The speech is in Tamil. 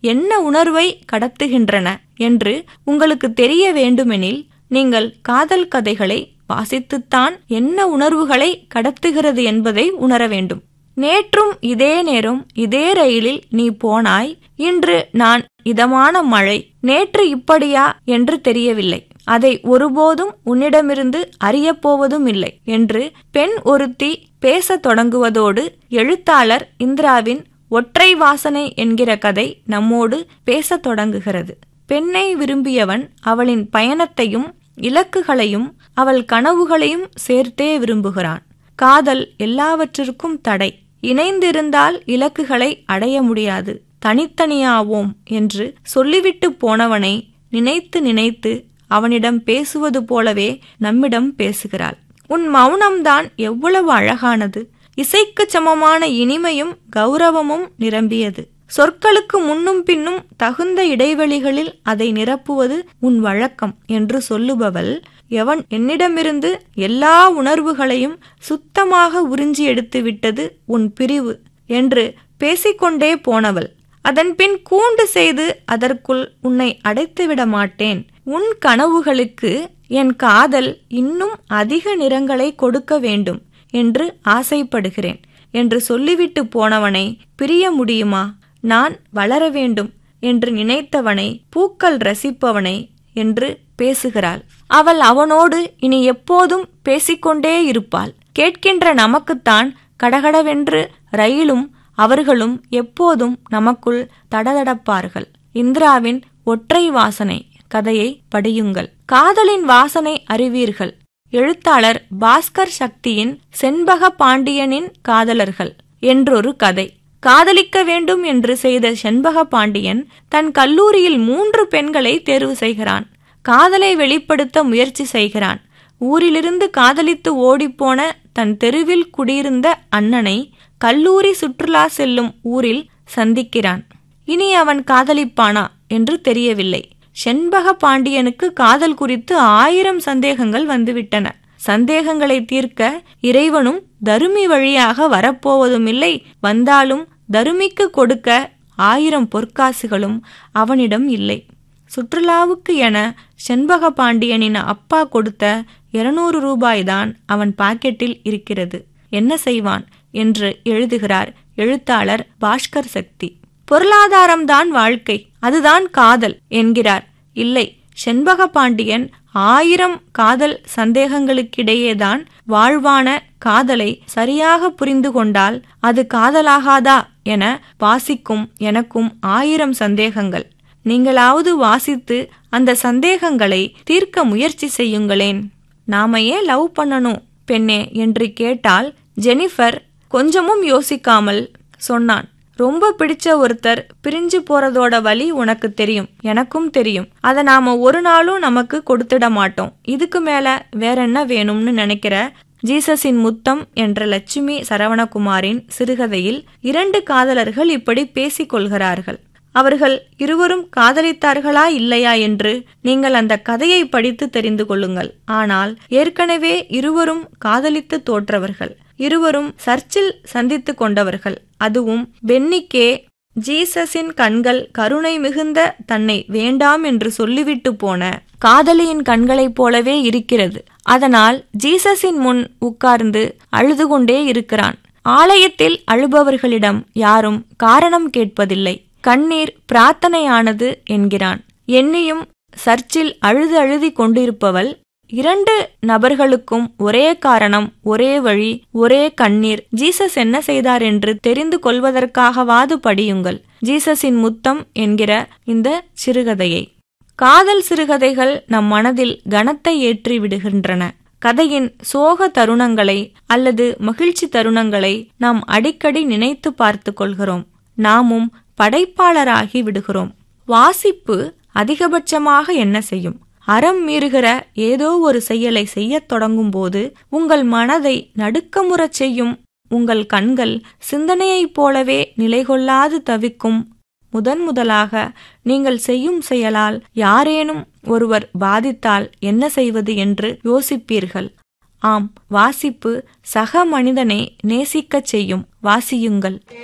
என்ன உணர்வை கடத்துகின்றன என்று உங்களுக்கு தெரிய வேண்டுமெனில் நீங்கள் காதல் கதைகளை வாசித்துத்தான் என்ன உணர்வுகளை கடத்துகிறது என்பதை உணர வேண்டும் நேற்றும் இதே நேரம் இதே ரயிலில் நீ போனாய் இன்று நான் இதமான மழை நேற்று இப்படியா என்று தெரியவில்லை அதை ஒருபோதும் உன்னிடமிருந்து அறியப்போவதும் இல்லை என்று பெண் ஒருத்தி பேசத் தொடங்குவதோடு எழுத்தாளர் இந்திராவின் ஒற்றை வாசனை என்கிற கதை நம்மோடு பேசத் தொடங்குகிறது பெண்ணை விரும்பியவன் அவளின் பயணத்தையும் இலக்குகளையும் அவள் கனவுகளையும் சேர்த்தே விரும்புகிறான் காதல் எல்லாவற்றிற்கும் தடை இணைந்திருந்தால் இலக்குகளை அடைய முடியாது தனித்தனியாவோம் என்று சொல்லிவிட்டு போனவனை நினைத்து நினைத்து அவனிடம் பேசுவது போலவே நம்மிடம் பேசுகிறாள் உன் மௌனம்தான் எவ்வளவு அழகானது இசைக்குச் சமமான இனிமையும் கௌரவமும் நிரம்பியது சொற்களுக்கு முன்னும் பின்னும் தகுந்த இடைவெளிகளில் அதை நிரப்புவது உன் வழக்கம் என்று சொல்லுபவள் எவன் என்னிடமிருந்து எல்லா உணர்வுகளையும் சுத்தமாக உறிஞ்சி எடுத்து விட்டது உன் பிரிவு என்று பேசிக்கொண்டே போனவள் அதன்பின் கூண்டு செய்து அதற்குள் உன்னை அடைத்துவிட மாட்டேன் உன் கனவுகளுக்கு என் காதல் இன்னும் அதிக நிறங்களை கொடுக்க வேண்டும் என்று ஆசைப்படுகிறேன் என்று சொல்லிவிட்டு போனவனை பிரிய முடியுமா நான் வளர வேண்டும் என்று நினைத்தவனை பூக்கள் ரசிப்பவனை என்று பேசுகிறாள் அவள் அவனோடு இனி எப்போதும் பேசிக்கொண்டே இருப்பாள் கேட்கின்ற நமக்குத்தான் கடகடவென்று ரயிலும் அவர்களும் எப்போதும் நமக்குள் தடதடப்பார்கள் இந்திராவின் ஒற்றை வாசனை கதையை படியுங்கள் காதலின் வாசனை அறிவீர்கள் எழுத்தாளர் பாஸ்கர் சக்தியின் செண்பக பாண்டியனின் காதலர்கள் என்றொரு கதை காதலிக்க வேண்டும் என்று செய்த செண்பக பாண்டியன் தன் கல்லூரியில் மூன்று பெண்களை தேர்வு செய்கிறான் காதலை வெளிப்படுத்த முயற்சி செய்கிறான் ஊரிலிருந்து காதலித்து ஓடிப்போன தன் தெருவில் குடியிருந்த அண்ணனை கல்லூரி சுற்றுலா செல்லும் ஊரில் சந்திக்கிறான் இனி அவன் காதலிப்பானா என்று தெரியவில்லை செண்பக பாண்டியனுக்கு காதல் குறித்து ஆயிரம் சந்தேகங்கள் வந்துவிட்டன சந்தேகங்களை தீர்க்க இறைவனும் தருமி வழியாக வரப்போவதும் இல்லை வந்தாலும் தருமிக்கு கொடுக்க ஆயிரம் பொற்காசுகளும் அவனிடம் இல்லை சுற்றுலாவுக்கு என செண்பக பாண்டியனின் அப்பா கொடுத்த இருநூறு ரூபாய்தான் அவன் பாக்கெட்டில் இருக்கிறது என்ன செய்வான் என்று எழுதுகிறார் எழுத்தாளர் பாஸ்கர் சக்தி பொருளாதாரம்தான் வாழ்க்கை அதுதான் காதல் என்கிறார் இல்லை செண்பக பாண்டியன் ஆயிரம் காதல் சந்தேகங்களுக்கிடையேதான் வாழ்வான காதலை சரியாக புரிந்து கொண்டால் அது காதலாகாதா என வாசிக்கும் எனக்கும் ஆயிரம் சந்தேகங்கள் நீங்களாவது வாசித்து அந்த சந்தேகங்களை தீர்க்க முயற்சி செய்யுங்களேன் நாம ஏன் லவ் பண்ணணும் பெண்ணே என்று கேட்டால் ஜெனிஃபர் கொஞ்சமும் யோசிக்காமல் சொன்னான் ரொம்ப பிடிச்ச ஒருத்தர் பிரிஞ்சு போறதோட வலி உனக்கு தெரியும் எனக்கும் தெரியும் அதை நாம ஒரு நாளும் நமக்கு கொடுத்துட மாட்டோம் இதுக்கு மேல வேற என்ன வேணும்னு நினைக்கிற ஜீசஸின் முத்தம் என்ற லட்சுமி சரவணகுமாரின் சிறுகதையில் இரண்டு காதலர்கள் இப்படி பேசிக் கொள்கிறார்கள் அவர்கள் இருவரும் காதலித்தார்களா இல்லையா என்று நீங்கள் அந்த கதையை படித்து தெரிந்து கொள்ளுங்கள் ஆனால் ஏற்கனவே இருவரும் காதலித்து தோற்றவர்கள் இருவரும் சர்ச்சில் சந்தித்து கொண்டவர்கள் அதுவும் பென்னிக்கே ஜீசஸின் கண்கள் கருணை மிகுந்த தன்னை வேண்டாம் என்று சொல்லிவிட்டு போன காதலியின் கண்களைப் போலவே இருக்கிறது அதனால் ஜீசஸின் முன் உட்கார்ந்து அழுது கொண்டே இருக்கிறான் ஆலயத்தில் அழுபவர்களிடம் யாரும் காரணம் கேட்பதில்லை கண்ணீர் பிரார்த்தனையானது என்கிறான் எண்ணியும் சர்ச்சில் அழுது அழுதி கொண்டிருப்பவள் இரண்டு நபர்களுக்கும் ஒரே காரணம் ஒரே வழி ஒரே கண்ணீர் ஜீசஸ் என்ன செய்தார் என்று தெரிந்து கொள்வதற்காகவாது படியுங்கள் ஜீசஸின் முத்தம் என்கிற இந்த சிறுகதையை காதல் சிறுகதைகள் நம் மனதில் கனத்தை ஏற்றி விடுகின்றன கதையின் சோக தருணங்களை அல்லது மகிழ்ச்சி தருணங்களை நாம் அடிக்கடி நினைத்து பார்த்து கொள்கிறோம் நாமும் படைப்பாளராகி விடுகிறோம் வாசிப்பு அதிகபட்சமாக என்ன செய்யும் அறம் மீறுகிற ஏதோ ஒரு செயலை செய்யத் தொடங்கும் போது உங்கள் மனதை நடுக்கமுறச் செய்யும் உங்கள் கண்கள் சிந்தனையைப் போலவே நிலைகொள்ளாது தவிக்கும் முதன் முதலாக நீங்கள் செய்யும் செயலால் யாரேனும் ஒருவர் பாதித்தால் என்ன செய்வது என்று யோசிப்பீர்கள் ஆம் வாசிப்பு சக மனிதனை நேசிக்கச் செய்யும் வாசியுங்கள்